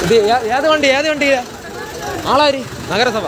ഇത് ഏ- ഏത് വണ്ടി ഏത് വണ്ടി ആളാരി നഗരസഭ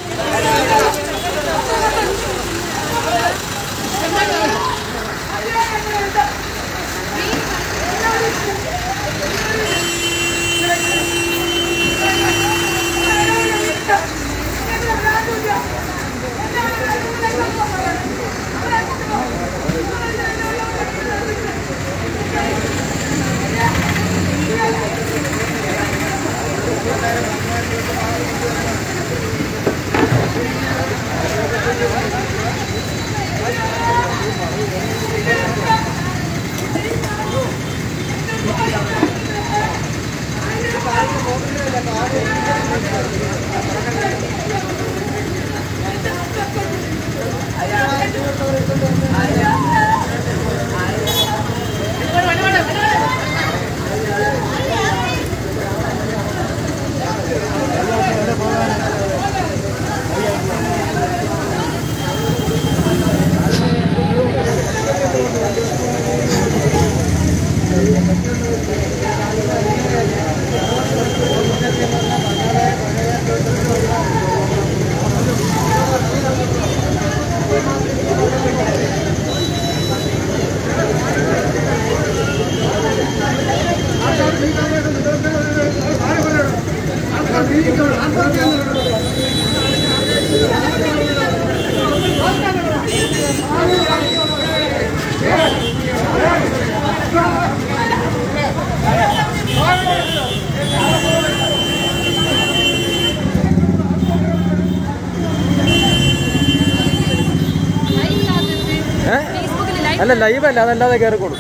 ഏ? ഫേസ്ബുക്കിൽ ലൈവ് അല്ല ലൈവ് അല്ല അതല്ലാതെ കയറിക്കോളൂ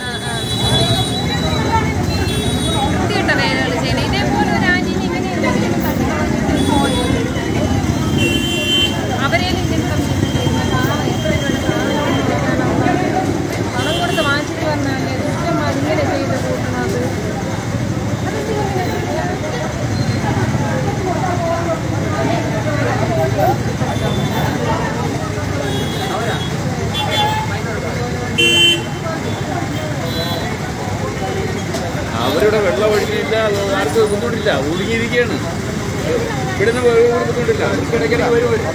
വൃത്തികെട്ട വേലകൾ ചെയ്യണം ഇതേപോലെ ഒരു ആന്റീനെ ഇങ്ങനെ എന്തെങ്കിലും തട്ടിക്കളഞ്ഞിട്ട് പോയോ അവരേലും ഇങ്ങനെ സംശയിച്ചിട്ടില്ല. പാവം, എത്ര രൂപയുടെ സാധനമാണ് പണം കൊടുത്ത് വാങ്ങിച്ചിട്ട് പറഞ്ഞാലേ ദുഷ്ടന്മാർ ഇങ്ങനെ ചെയ്ത് കൂട്ടണത് അവരുടെ വെള്ളം ഒഴുകിയില്ല അത് ആർക്കും ബുദ്ധിമുട്ടില്ല ഒഴുകിയിരിക്കുകയാണ് ഇവിടുന്ന് ഒരു ബുദ്ധിമുട്ടില്ല ഇടയ്ക്കിടയ്ക്ക് വരും വരും.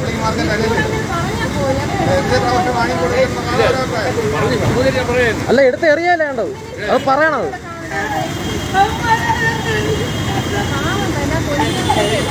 ഇല്ല, പറഞ്ഞു കൂടുതൽ ഞാൻ പറയാൻ അല്ല എടുത്ത് എറിയല്ലേ വേണ്ടത് അത് പറയണത് പാവം തന്നെ കൊല്ലുന്നത്